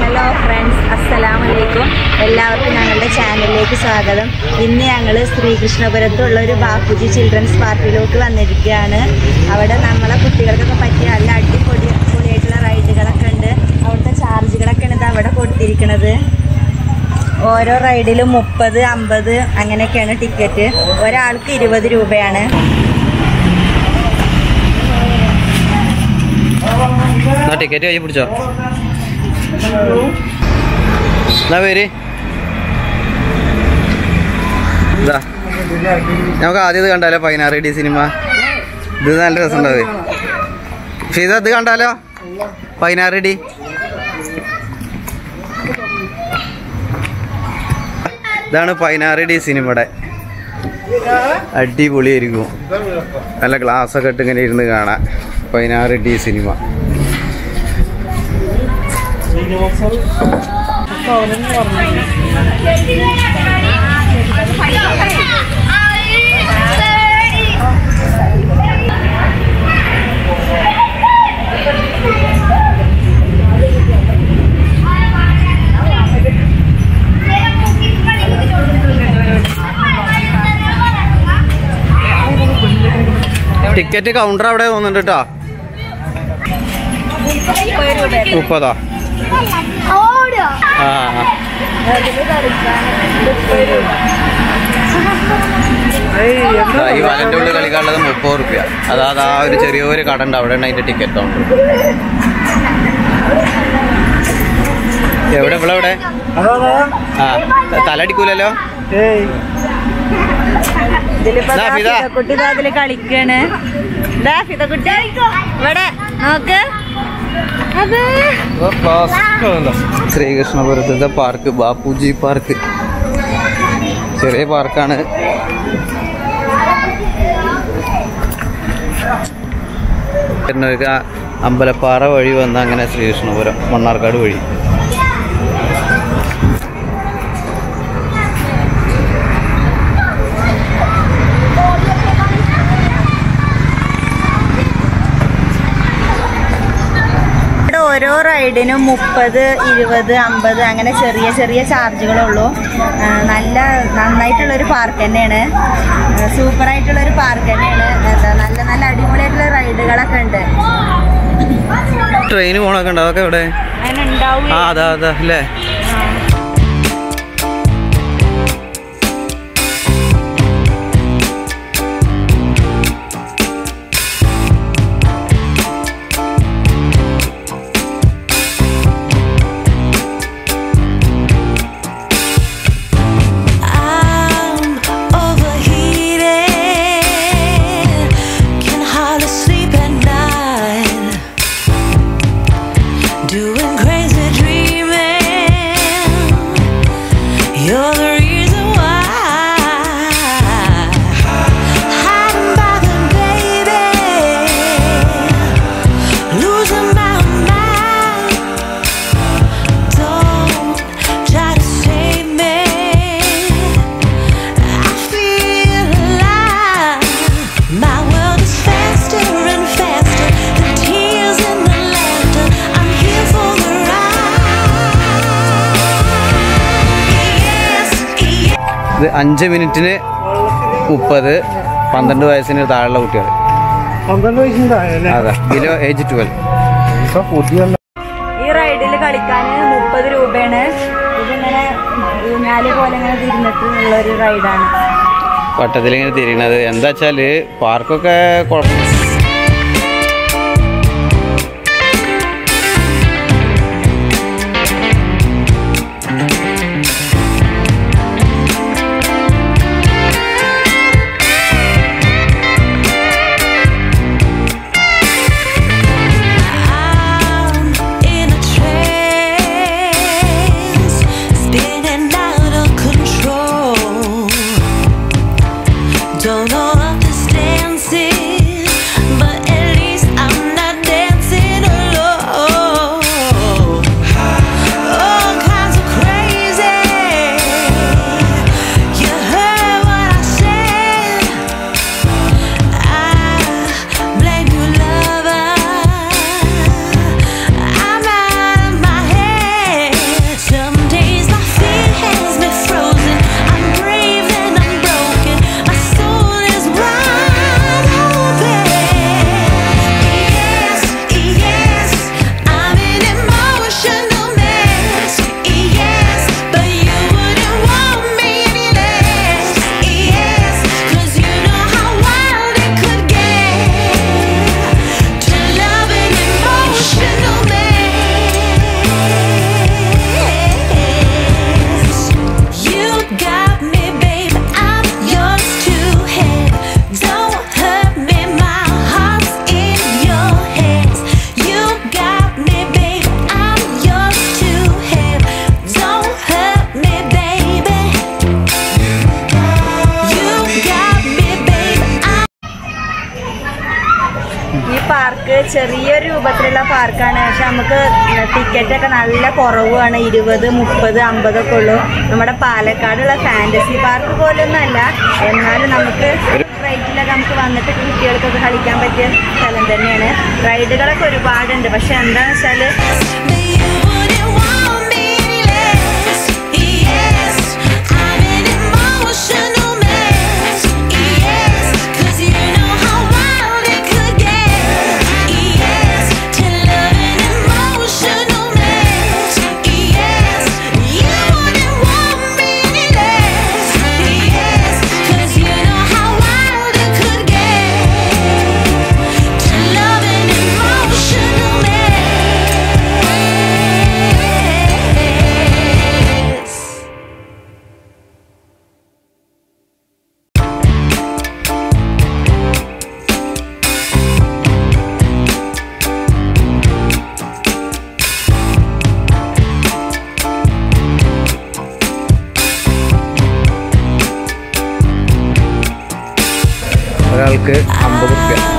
Hello friends അസ്സലാമു അലൈക്കും എല്ലാവർക്കും ഞങ്ങളുടെ ചാനലിലേക്ക് സ്വാഗതം ഇന്ന് ഞങ്ങൾ ശ്രീകൃഷ്ണപുരത്തുള്ള ഒരു ബാപ്പുജി ചിൽഡ്രൻസ് പാർക്കിലോട്ട് വന്നിരിക്കുകയാണ് അവിടെ നമ്മളെ കുട്ടികൾക്കൊക്കെ പറ്റിയ നല്ല അടിപൊളി പൊളിയായിട്ടുള്ള റൈഡുകളൊക്കെ ഉണ്ട് അവിടുത്തെ ചാർജുകളൊക്കെയാണ് ഇത് അവിടെ കൊടുത്തിരിക്കുന്നത് ഓരോ റൈഡിലും മുപ്പത് അമ്പത് അങ്ങനെയൊക്കെയാണ് ടിക്കറ്റ് ഒരാൾക്ക് ഇരുപത് രൂപയാണ് എന്നാ ടിക്കറ്റ് കൈ പിടിച്ചോ എന്നാ പേര് ഇതാ നമുക്ക് ആദ്യം ഇത് കണ്ടാലോ പതിനാറ് ഡി സിനിമ ഇത് നല്ല രസമുണ്ടാവ് ഫീസ ഇത് കണ്ടാലോ പതിനാറ് ഡി ഇതാണ് പതിനാറ് ഡി സിനിമയുടെ അടിപൊളിയായിരിക്കും നല്ല ഗ്ലാസ് ഒക്കെ ഇട്ട് ഇങ്ങനെ ഇരുന്ന് കാണാം പതിനാറ് ഡി സിനിമ ടിക്കറ്റ് കൗണ്ടർ അവിടെ തോന്നുന്നുണ്ട് കേട്ടോ മുപ്പതോ ആ ആ. ദാ ഈ വലന്റെ ഉള്ളിൽ കളിക്കാനുള്ളത് മുപ്പത് റുപ്യ അതാ അതാ ഒരു ചെറിയൊരു കട ഉണ്ട് അവിടെ അതിന്റെ ടിക്കറ്റ് കൗണ്ടർ എവിടെ ഇവിടെ എവിടെ ആ തല അടിക്കൂലല്ലോ ഇതിലിപ്പോ ദാ ദാ ഫിദ. ഫിദക്കുട്ടി ദാ അതില് കളിക്കാണ് ദാ ഫിദക്കുട്ടി ഇവിടെ നോക്ക് അത് ശ്രീകൃഷ്ണപുരത്തെ പാർക്ക് ബാപ്പുജി പാർക്ക് ചെറിയ പാർക്കാണ് വരുന്നവർക്ക് ആ അമ്പലപ്പാറ വഴി വന്ന അങ്ങനെ ശ്രീകൃഷ്ണപുരം മണ്ണാർക്കാട് വഴി ഇവിടെ ഓരോ റൈഡിനും മുപ്പത് ഇരുപത് അമ്പത് അങ്ങനെ ചെറിയ ചെറിയ ചാർജുകളുള്ളൂ ആ, നല്ല നന്നായിട്ടുള്ള ഒരു പാർക്ക് തന്നെയാണ് സൂപ്പർ ആയിട്ടുള്ള ഒരു പാർക്ക് തന്നെയാണ് എന്താ നല്ല നല്ല അടിപൊളിയായിട്ടുള്ള റൈഡുകളൊക്കെ ഉണ്ട് ട്രെയിൻ പോണൊക്കെ ഉണ്ട് അതൊക്കെ എവിടെ അങ്ങനെ ഉണ്ടാവും ആ അതാ അതാ അല്ലേ I'm overheated, can hardly sleep at night, doing crazy dreaming. You're the reason why. Hiding by the baby, losing my mind. Don't try to save me. I feel alive. My world is faster and faster. The tears and the laughter. I'm here for the ride. Yes, yes. ഇത് അഞ്ച് മിനിറ്റിന് മുപ്പത് പന്ത്രണ്ട് വയസ്സിന് താഴെയുള്ള കുട്ടികൾ പന്ത്രണ്ട് വയസ്സിന് താഴെ അതെ ബിലോ ഏജ് ട്വൽവ് ഇപ്പൊ പുതിയ ഈ റൈഡിൽ കളിക്കാൻ മുപ്പത് രൂപയാണ് ഇതിങ്ങനെ ഊഞ്ഞാല് പോലെ ഇങ്ങനെ തിരിഞ്ഞിട്ട് ഉള്ള ഒരു റൈഡാണ് വട്ടത്തിൽ ഇങ്ങനെ തിരിയണത് എന്താ വെച്ചാല് പാർക്കൊക്കെ കുഴപ്പം I'm in a trance, spinning out of control. Don't know what this dance is. ചെറിയൊരു രൂപത്തിലുള്ള പാർക്കാണ് പക്ഷെ നമുക്ക് ടിക്കറ്റ് ഒക്കെ നല്ല കുറവാണ് ഇരുപത് മുപ്പത് അമ്പതൊക്കെ ഉള്ളൂ നമ്മുടെ പാലക്കാടുള്ള ഫാന്റസി പാർക്ക് പോലൊന്നും അല്ല എന്നാലും നമുക്ക് റൈറ്റിലൊക്കെ നമുക്ക് വന്നിട്ട് കുട്ടികൾക്കൊക്കെ കളിക്കാൻ പറ്റിയ സ്ഥലം തന്നെയാണ് റൈഡുകളൊക്കെ ഒരുപാടുണ്ട് പക്ഷെ എന്താണെന്ന് വെച്ചാല് But you wouldn't want me less. Yes, I'm an emotional mess. Yes, 'cause you know how wild it could get. Yes, to love an emotional mess. Yes, you wouldn't want me less. Yes, 'cause you know how wild it could get. To love an emotional mess. ഒരാൾക്ക് അമ്പത് റുപ്യ